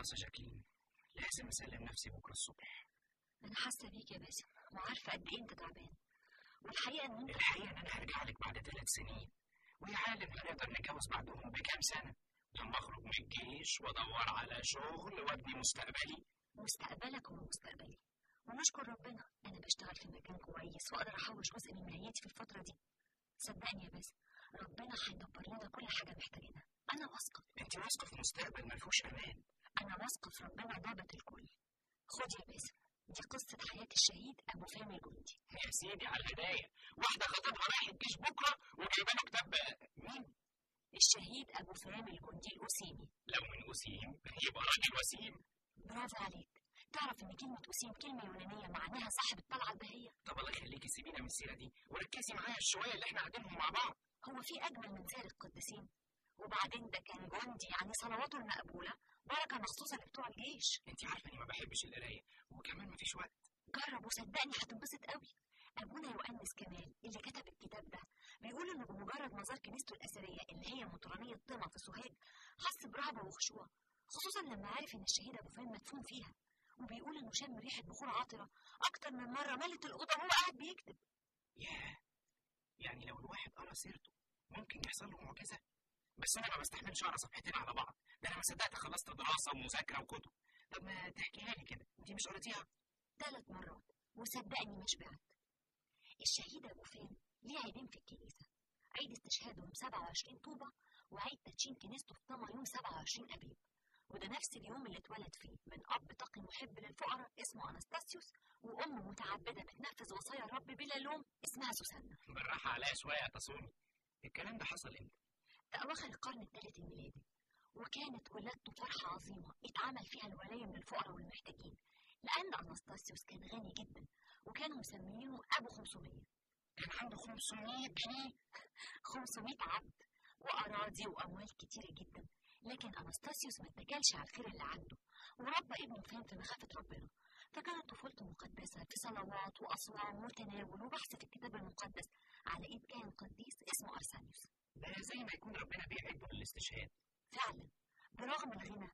خلاص يا جاكلين لازم اسلم نفسي بكره الصبح انا حاسه بيك يا باسم وعارفه قد ايه انت تعبان والحقيقه ان انت الحقيقه ان انا هرجع لك بعد ثلاث سنين ويا عالم هنقدر نتجوز بعدهم بكام سنه لما اخرج من الجيش وادور على شغل وابني مستقبلي مستقبلك هو مستقبلي ونشكر ربنا انا بشتغل في مكان كويس واقدر احوش جزء من مهنتي في الفتره دي صدقني يا باسم ربنا هيدبر لنا كل حاجه محتاجينها انا واثقه انت واثقه في مستقبل ما فيهوش امان انا واثقه في ربنا ضابط الكل خد يا باسم دي قصه حياه الشهيد ابو فهمي الجندي يا سيدي على الهدايا واحده خطيبها رايح الجيش بكره وجايبه له كتاب مين الشهيد ابو فهمي الجندي الاسيمي لو من اسيم يبقى راجل وسيم برافو عليك تعرف ان كلمه اسيم كلمه يونانيه معناها صاحب الطلعه البهيه طب الله يخليكي سيبينا من السيره دي وركزي معايا الشويه اللي احنا قاعدينهم مع بعض هو في اجمل من سير القديسين وبعدين ده كان جندي يعني صلواته المقبوله بركه مخصوصه لبتوع الجيش انت عارفه اني ما بحبش القرايه وكمان ما فيش وقت جرب وصدقني هتنبسط قوي ابونا يؤنس كمال اللي كتب الكتاب ده بيقول انه بمجرد ما زار كنيسته الاثريه اللي هي مطرانيه طمع في سوهاج حس برهبه وخشوع خصوصا لما عرف ان الشهيد ابو فهيم مدفون فيها وبيقول انه شم ريحه بخور عطره اكتر من مره ملت الاوضه وهو قاعد بيكتب ياه يعني لو الواحد قرا سيرته ممكن يحصل له معجزه بس انا ما بستحملش اقرا صفحتين على بعض ده انا ما صدقت خلصت دراسه ومذاكره وكتب طب ما تحكيها لي كده انت مش قريتيها ثلاث مرات وصدقني ما شبعت الشهيد ابو فهيم ليه عيدين في الكنيسه عيد استشهاده يوم 27 طوبه وعيد تدشين كنيسته في طما يوم 27 ابيب وده نفس اليوم اللي اتولد فيه من اب تقي محب للفقراء اسمه انستاسيوس وام متعبده بتنفذ وصايا الرب بلا لوم اسمها سوسنة بالراحه عليا شويه يا تصوني الكلام ده حصل امتى في اواخر القرن الثالث الميلادي وكانت ولادته فرحه عظيمه اتعمل فيها الولايم للفقراء والمحتاجين لان انستاسيوس كان غني جدا وكانوا مسميينه ابو 500 كان عنده 500 جنيه 500 عبد واراضي واموال كتيره جدا لكن انستاسيوس ما اتكلش على الخير اللي عنده وربى ابنه فهم في مخافه ربنا فكانت طفولته مقدسه في صلوات واصوام وتناول وبحث في الكتاب المقدس على ايد كاهن قديس اسمه ارسانيوس ده زي ما يكون ربنا بيعده للاستشهاد فعلا برغم الغنى